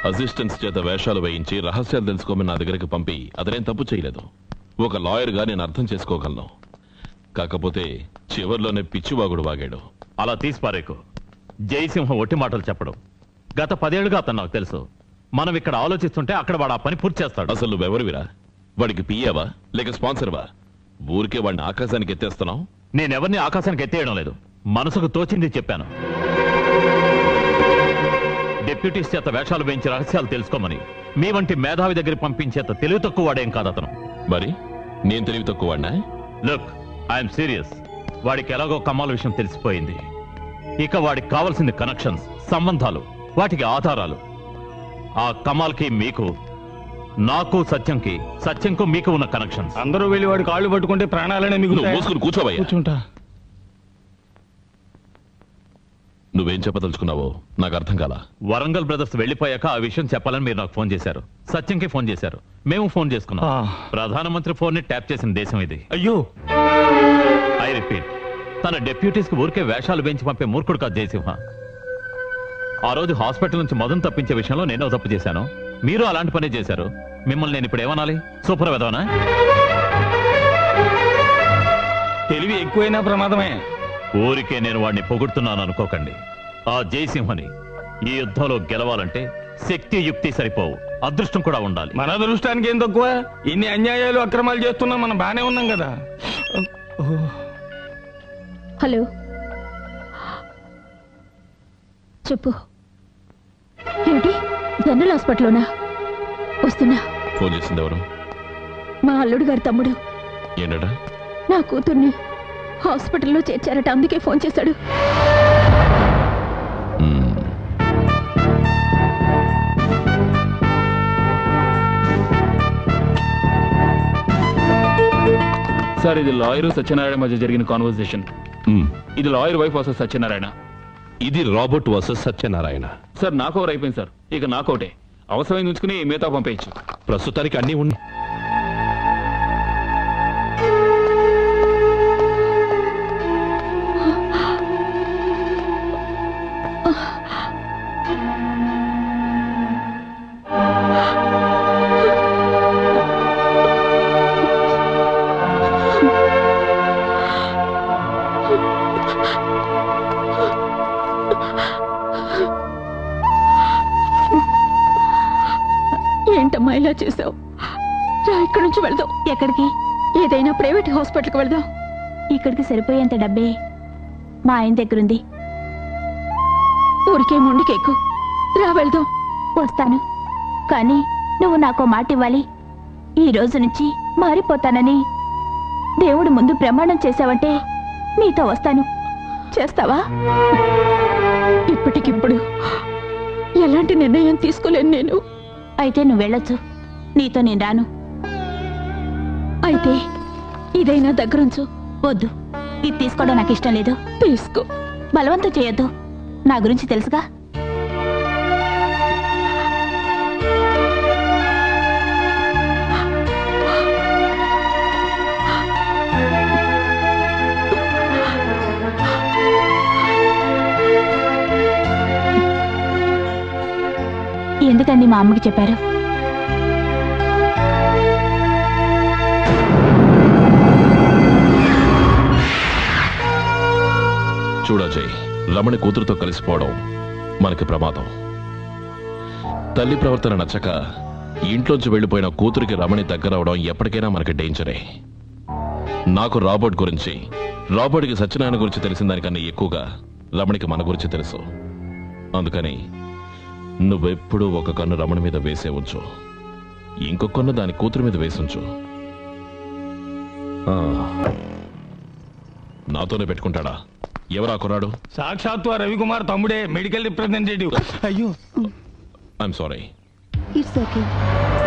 Assistants చేత వేషాలు వేయించి రహస్యాలు తెలుసుకోమని నా దగ్గరికి పంపి అతనేం తప్పు చేయలేదు ఒక లాయర్గా నేను అర్థం చేసుకోగలను కాకపోతే చివర్లోనే పిచ్చివాగుడు వాగాడు అలా తీసి పారేకు జయసింహం ఒట్టి మాటలు చెప్పడం గత పదేళ్లుగా అతను నాకు తెలుసు మనం ఇక్కడ ఆలోచిస్తుంటే అక్కడ వాడు ఆ పని పూర్తి చేస్తాడు అసలు నువ్వెవరివిరా వాడికి పియ్యావా లేక స్పాన్సర్వా ఊరికే వాడిని ఆకాశానికి ఎత్తేస్తున్నావు నేనెవరిని ఆకాశానికి ఎత్తేయడం లేదు మనసుకు తోచింది చెప్పాను డిప్యూటీస్ చేత వేషాలు వేయించి రహస్యాలు తెలుసుకోమని మీ వంటి మేధావి దగ్గర పంపించేంత తెలివి తక్కువ వాడేం కాదు అతను మరి నేను తెలివి తక్కువ వాడినా లుక్ ఐఎమ్ సీరియస్ వాడికి ఎలాగో కమ్మాల విషయం తెలిసిపోయింది ఇక వాడికి కావాల్సింది కనెక్షన్స్ సంబంధాలు వాటికి ఆధారాలు ఆ కమాల్కి మీకు నాకు సత్యంకి సత్యంకు మీకు ఉన్న కనెక్షన్స్ అందరూ వెళ్ళి వాడి కాళ్ళు పట్టుకుంటే ప్రాణాలనే నువ్వు మిగులుతాయి మూసుకుని కూర్చోవయ్యా కూర్చుంటా నువ్వేం చెప్పదలుచుకున్నావో నాకు అర్థం కాలా వరంగల్ బ్రదర్స్ వెళ్ళిపోయాక ఆ విషయం చెప్పాలని మీరు నాకు ఫోన్ చేశారు సత్యంకి ఫోన్ చేశారు మేము ఫోన్ చేసుకున్నాం ఆ. ప్రధానమంత్రి ఫోన్ ని ట్యాప్ చేసిన దేశం ఇది అయ్యో ఐ రిపీట్ తన డెప్యూటీస్ కి ఊరికే వేషాలు వేయించి పంపే మూర్ఖుడు కాదు జయసింహ ఆ రోజు హాస్పిటల్ నుంచి మదన్ తప్పించే విషయంలో నేను తప్పు చేశాను మీరు అలాంటి పనే చేశారు మిమ్మల్ని నేను ఇప్పుడు ఏమనాలి సూపర్ వెదవనా తెలివి ఎక్కువైనా ప్రమాదమే ఊరికే నేను వాడిని పొగుడుతున్నాను అనుకోకండి ఆ జయసింహని ఈ యుద్ధంలో గెలవాలంటే శక్తి యుక్తి సరిపోవు అదృష్టం కూడా ఉండాలి మన అదృష్టానికి ఏం తక్కువ ఇన్ని అన్యాయాలు అక్రమాలు చేస్తున్నా మనం బానే ఉన్నాం కదా హలో చెప్పు ఏమిటి జనరల్ హాస్పిటల్లోనా వస్తున్నా ఫోన్ చేసింది ఎవరు మా అల్లుడు గారి తమ్ముడు ఏంటట నా కూతుర్ని హాస్పిటల్లో చేర్చారట అందుకే ఫోన్ చేశాడు మ్మ్. సార్ ఇది లాయర్ సత్యనారాయణ మధ్య జరిగిన కాన్వర్సేషన్ మ్మ్. ఇది లాయర్ వైఫ్ వర్సెస్ సత్యనారాయణ ఇది రాబర్ట్ వర్సెస్ సత్యనారాయణ సార్ నాకు ఓవర్ అయిపోయింది సార్ ఇక నాకౌటే అవసరమైంది ఉంచుకుని మిగతా పంపేయచ్చు ప్రస్తుతానికి అన్నీ ఉన్నాయి ఏంటమ్మా ఇలా చేసావు రా ఇక్కడి నుంచి వెళ్దాం ఎక్కడికి ఏదైనా ప్రైవేట్ హాస్పిటల్కి వెళ్దాం ఇక్కడికి సరిపోయేంత డబ్బే మా ఆయన దగ్గరుంది ఊరికే ముందుకెక్కు రా వెళ్దాం వస్తాను కానీ నువ్వు నాకో మాట ఇవ్వాలి ఈ రోజు నుంచి మారిపోతానని దేవుడు ముందు ప్రమాణం చేశావంటే నీతో వస్తాను చేస్తావా ఇప్పటికిప్పుడు ఎలాంటి నిర్ణయం తీసుకోలేను నేను అయితే నువ్వు వెళ్ళొచ్చు నీతో నేను రాను అయితే ఇదైనా దగ్గరుంచు వద్దు ఇది తీసుకోవడం నాకు ఇష్టం లేదు తీసుకో బలవంతం చేయొద్దు నా గురించి తెలుసుగా ఎందుకండి మా అమ్మకి చెప్పారు చూడజయ్ రమణి కూతురుతో కలిసిపోవడం మనకి ప్రమాదం తల్లి ప్రవర్తన నచ్చక ఇంట్లోంచి వెళ్ళిపోయిన కూతురికి రమణి దగ్గరవడం ఎప్పటికైనా మనకి డేంజరే నాకు రాబర్ట్ గురించి రాబర్ట్కి సత్యనారాయణ గురించి తెలిసిన దానికన్నా ఎక్కువగా రమణికి మన గురించి తెలుసు అందుకని నువ్వెప్పుడూ ఒక కన్ను రమణి మీద వేసే ఉంచు ఇంకొక కన్ను దాని కూతురు మీద వేసుంచు ఆ, నాతోనే పెట్టుకుంటాడా ఎవరా కొన్నాడు సాక్షాత్తు ఆ రవికుమార్ తమ్ముడే మెడికల్ రిప్రజెంటేటివ్ అయ్యో ఐఎమ్ సారీ ఇట్స్ ఓకే